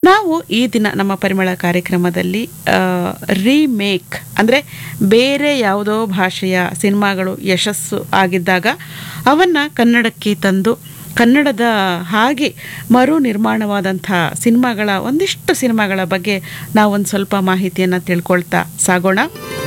ನಾವು ಈ ದಿನ ನಮ್ಮ ಪರಿಮಳ ಕಾರ್ಯಕ್ರಮದಲ್ಲಿ ರೀಮೇಕ್ ಅಂದರೆ ಬೇರೆ ಯಾವುದೋ ಭಾಷೆಯ ಸಿನಿಮಾಗಳು ಯಶಸ್ಸು ಆಗಿದ್ದಾಗ ಅವನ್ನು ಕನ್ನಡಕ್ಕೆ ತಂದು ಕನ್ನಡದ ಹಾಗೆ ಮರು ನಿರ್ಮಾಣವಾದಂಥ ಸಿನಿಮಾಗಳ ಒಂದಿಷ್ಟು ಸಿನಿಮಾಗಳ ಬಗ್ಗೆ ನಾವೊಂದು ಸ್ವಲ್ಪ ಮಾಹಿತಿಯನ್ನು ತಿಳ್ಕೊಳ್ತಾ ಸಾಗೋಣ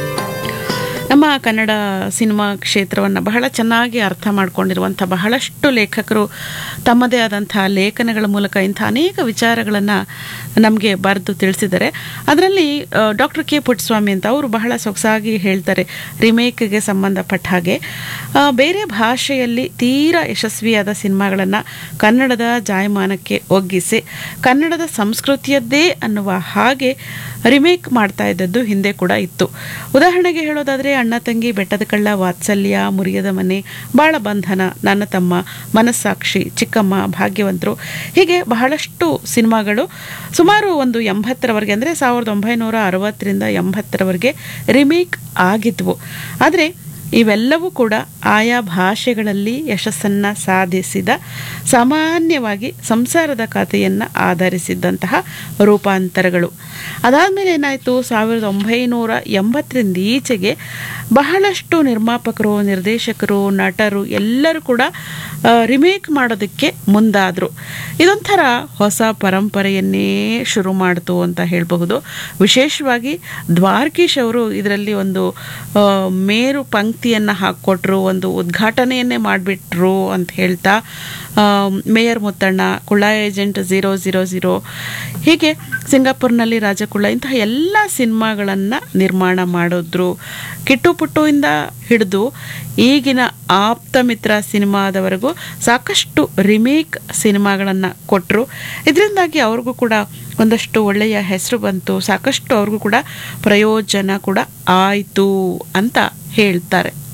ನಮ್ಮ ಕನ್ನಡ ಸಿನಿಮಾ ಕ್ಷೇತ್ರವನ್ನು ಬಹಳ ಚೆನ್ನಾಗಿ ಅರ್ಥ ಮಾಡ್ಕೊಂಡಿರುವಂಥ ಬಹಳಷ್ಟು ಲೇಖಕರು ತಮ್ಮದೇ ಆದಂಥ ಲೇಖನಗಳ ಮೂಲಕ ಇಂಥ ಅನೇಕ ವಿಚಾರಗಳನ್ನು ನಮಗೆ ಬರೆದು ತಿಳಿಸಿದ್ದಾರೆ ಅದರಲ್ಲಿ ಡಾಕ್ಟರ್ ಕೆ ಪುಟ್ಟಸ್ವಾಮಿ ಅಂತ ಅವರು ಬಹಳ ಸೊಗಸಾಗಿ ಹೇಳ್ತಾರೆ ರಿಮೇಕ್ಗೆ ಸಂಬಂಧಪಟ್ಟ ಹಾಗೆ ಆ, ಬೇರೆ ಭಾಷೆಯಲ್ಲಿ ತೀರಾ ಯಶಸ್ವಿಯಾದ ಸಿನಿಮಾಗಳನ್ನು ಕನ್ನಡದ ಜಾಯಮಾನಕ್ಕೆ ಒಗ್ಗಿಸಿ ಕನ್ನಡದ ಸಂಸ್ಕೃತಿಯದ್ದೇ ಅನ್ನುವ ಹಾಗೆ ರಿಮೇಕ್ ಮಾಡ್ತಾ ಇದ್ದದ್ದು ಹಿಂದೆ ಕೂಡ ಇತ್ತು ಉದಾಹರಣೆಗೆ ಹೇಳೋದಾದರೆ ಅಣ್ಣ ತಂಗಿ ಬೆಟ್ಟದ ಕಳ್ಳ ವಾತ್ಸಲ್ಯ ಮುರಿಯದ ಮನೆ ಬಾಳ ಬಂಧನ ನನ್ನ ತಮ್ಮ ಮನಸ್ಸಾಕ್ಷಿ ಚಿಕ್ಕಮ್ಮ ಭಾಗ್ಯವಂತರು ಹೀಗೆ ಬಹಳಷ್ಟು ಸಿನಿಮಾಗಳು ಸುಮಾರು ಒಂದು ಎಂಬತ್ತರವರೆಗೆ ಅಂದರೆ ಸಾವಿರದ ಒಂಬೈನೂರ ಅರವತ್ತರಿಂದ ಎಂಬತ್ತರವರೆಗೆ ರಿಮೇಕ್ ಆಗಿದ್ವು ಆದರೆ ಇವೆಲ್ಲವೂ ಕೂಡ ಆಯಾ ಭಾಷೆಗಳಲ್ಲಿ ಯಶಸ್ಸನ್ನು ಸಾಧಿಸಿದ ಸಾಮಾನ್ಯವಾಗಿ ಸಂಸಾರದ ಕಥೆಯನ್ನು ಆಧರಿಸಿದ್ದಂತಹ ರೂಪಾಂತರಗಳು ಅದಾದಮೇಲೆ ಏನಾಯಿತು ಸಾವಿರದ ಒಂಬೈನೂರ ಎಂಬತ್ತರಿಂದ ಈಚೆಗೆ ಬಹಳಷ್ಟು ನಿರ್ಮಾಪಕರು ನಿರ್ದೇಶಕರು ನಟರು ಎಲ್ಲರೂ ಕೂಡ ರಿಮೇಕ್ ಮಾಡೋದಕ್ಕೆ ಮುಂದಾದರು ಇದೊಂಥರ ಹೊಸ ಪರಂಪರೆಯನ್ನೇ ಶುರು ಮಾಡ್ತು ಅಂತ ಹೇಳಬಹುದು ವಿಶೇಷವಾಗಿ ದ್ವಾರಕೀಶ್ ಅವರು ಇದರಲ್ಲಿ ಒಂದು ಆ, ಮೇರು ಪಂಕ್ತಿಯನ್ನು ಹಾಕ್ಕೊಟ್ರು ಒಂದು ಉದ್ಘಾಟನೆಯನ್ನೇ ಮಾಡಿಬಿಟ್ರು ಅಂತ ಹೇಳ್ತಾ ಆ, ಮೇಯರ್ ಮುತ್ತಣ್ಣ ಕುಳ್ಳ ಏಜೆಂಟ್ ಝೀರೋ ಝೀರೋ ಝೀರೋ ಹೀಗೆ ಸಿಂಗಾಪುರ್ನಲ್ಲಿ ರಾಜಕುಳ್ಳ ಇಂತಹ ಎಲ್ಲ ಸಿನಿಮಾಗಳನ್ನು ನಿರ್ಮಾಣ ಮಾಡಿದ್ರು ಕಿಟ್ಟು ಪುಟ್ಟುವಿಂದ ಹಿಡಿದು ಈಗಿನ ಆಪ್ತ ಮಿತ್ರ ಸಿನಿಮಾದವರೆಗೂ ಸಾಕಷ್ಟು ರಿಮೇಕ್ ಸಿನಿಮಾಗಳನ್ನು ಕೊಟ್ಟರು ಇದರಿಂದಾಗಿ ಅವ್ರಿಗೂ ಕೂಡ ಒಂದಷ್ಟು ಒಳ್ಳೆಯ ಹೆಸರು ಬಂತು ಸಾಕಷ್ಟು ಅವ್ರಿಗೂ ಕೂಡ ಪ್ರಯೋಜನ ಕೂಡ ಆಯಿತು ಅಂತ ಹೇಳ್ತಾರೆ